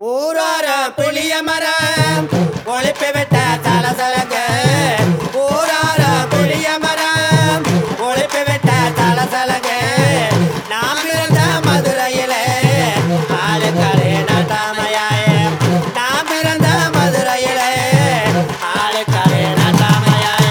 ஊரார புளிய மரம் ஒழிப்பு விட்ட சலசலங்க ஊரார புளிய மரம் ஒழிப்பு விட்ட சலசலங்க நாம் இருந்த மதுரையிலே ஆளுக்கரை நட்டாமையாயே நாம் இருந்த மதுரையிலே ஆளுக்கரை நட்டாமையாயே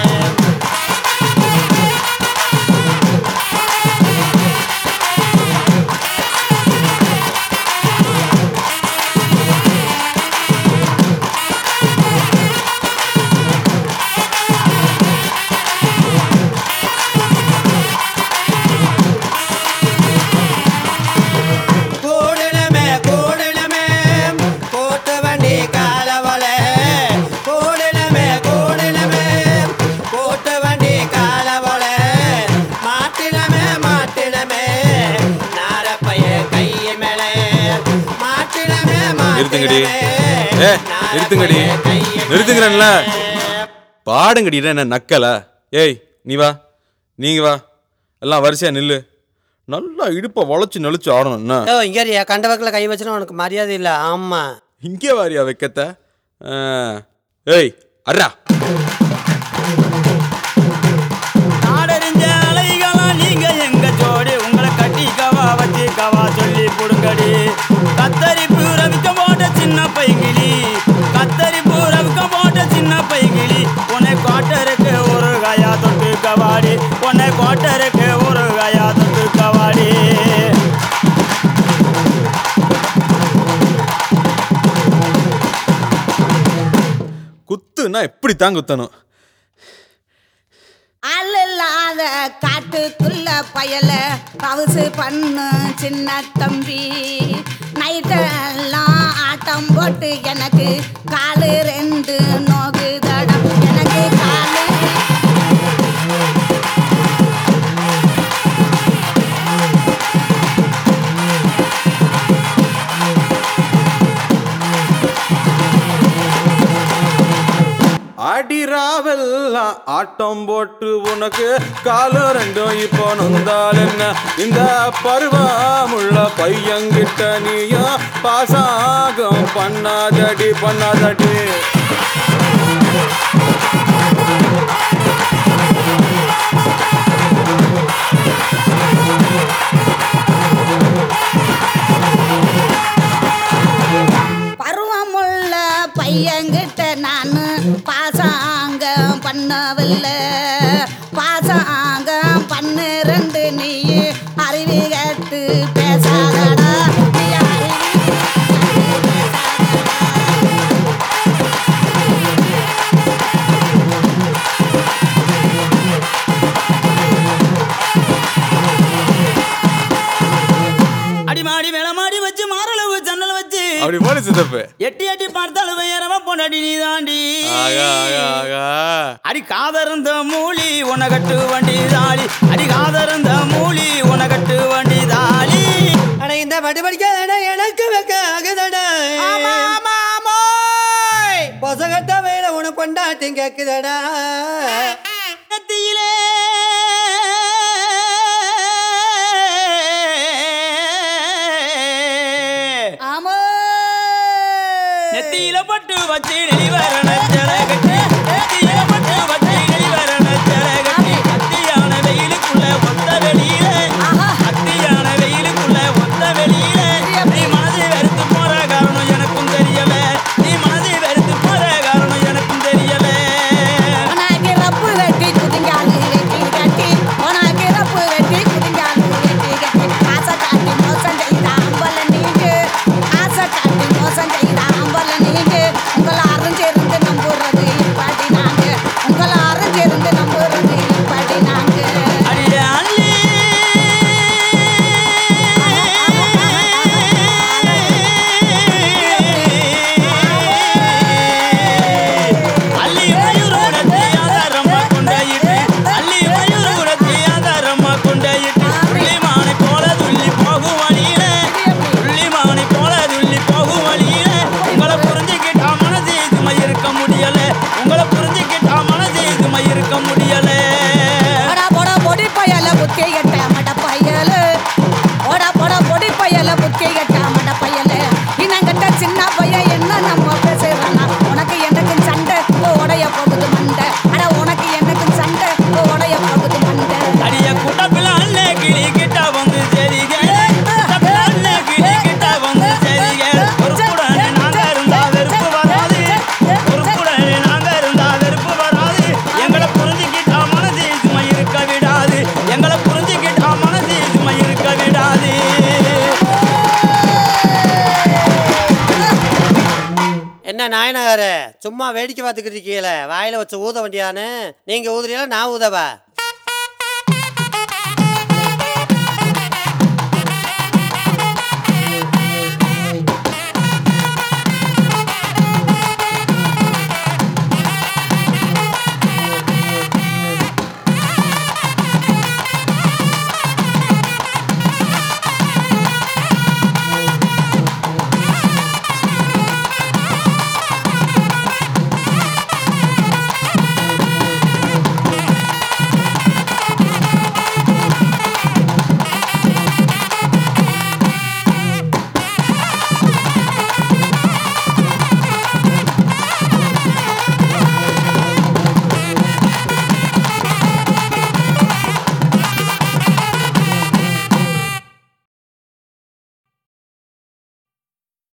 கூடலமே கூடலமே கூட்டு வண்டி காலவளே கூடலமே கூடலமே கூட்டு வண்டி காலவளே மாட்டினமே மாட்டினமே நாரப்பைய கைய மேலே மாட்டினமே நிறுத்துங்கடி. மாட்டினமே ஏ, நிறுத்துங்கடி. நிறுத்துங்கிறேன்ல. பாடுங்கடி என்ன நக்கலா ஏய் நீ வா நீங்க வா எல்லாம் வரிசையா நில்லு நல்லா இடுப்பை வளைச்சு நெளிச்சு ஆடணும் என்ன ஓ இங்கே கண்ட வக்கில் கை வச்சுனா உனக்கு மரியாதை இல்லை ஆமா இங்கே வாரியா வைக்கத்த ஆ. ஏய் அர்ரா நாடறிஞ்ச அலைகளா நீங்க எங்க ஜோடி உங்களை கட்டிக்கவா வச்சுக்கவா சொல்லி புடுங்கடி கத்தரி பூரவிக்க போட்ட சின்ன பைங்கிளி கத்தரி பூரவிக்க போட்ட சின்ன பைங்கிளி உன்னை கோட்டருக்கு ஒரு கயா தொட்டு கவாடி உன்னை கோட்டருக்கு ஒரு கயா தொட்டு கவாடி குத்துனா எப்படி தான் குத்தணும் அல்லாத காட்டுக்குள்ள பயல பவுசு பண்ணு சின்ன தம்பி நைட்டெல்லாம் ஆட்டம் போட்டு எனக்கு காலு ரெண்டு நோகுதடம் எனக்கு காலு அடிராவெல்லாம் ஆட்டம் போட்டு உனக்கு காலம் ரெண்டும் இப்போ நொந்தால் என்ன இந்த பருவமுள்ள பையன்கிட்ட நீயும் பாசாகம் பண்ணாதடி பண்ணாதடி பருவமுள்ள பையன்கிட்ட நான் பாசாங்க பண்ணவில்லை பாசாங்க பண்ணு ரெண்டு நீ அறிவு கேட்டு பேசாதடா நீ அறிவு கேட்டு பேசாதடா. அடிமாடி மேலமாடி வச்சு மாரளவு ஜன்னல் வச்சு அப்படி போல சித்தப்பு எட்டி எட்டி பார்த்தாலும் வேறவ பொண்டாடி நீ தாண்டி ஆகா ஆகா ஆகா அடி காதருந்த மூலி உனகட்டு வண்டி தாளி அடி காதருந்த மூலி உனகட்டு வண்டி தாளி அட இந்த பட்டு படிக்காதடா எனக்கு வைக்க ஆகுதடா பொசகட்ட வேலை உனக்கு கொண்டாட்டி கேக்குதடா நெத்தியிலே ஆமோ நெத்தியில பட்டு வச்சு நெளிவரண கட்டி நெத்தியில பட்டு வச்சு நெளிவரண கட்டி அத்தியான வெயிலுக்குள்ள ஒத்த வெளியில ஆஹா. அத்தியான வெயிலுக்குள்ள ஒத்த வெளியில நீ மனதை வெறுத்து போற காரணம் எனக்கும் தெரியல நீ மனதை வெறுத்து போற காரணம் எனக்கும் தெரியல உனக்கு ரப்பு வெட்டி குதிங்காலு வெட்டி கட்டி உனக்கு ரப்பு வெட்டி குதிங்காலு வெட்டி கட்டி ஆசை காட்டி மோசம் செய்த அம்பல நீங்க ஆசை காட்டி மோசம் செய்த அம்பல நீங்க உங்களை அறிஞ்சிருந்து என்ன நாயனகாரு சும்மா வேடிக்கை பார்த்துக்கிட்டு இருக்கீங்களே வாயில வச்சு ஊத வண்டியான்னு நீங்க ஊதுறீங்களா நான் ஊதவா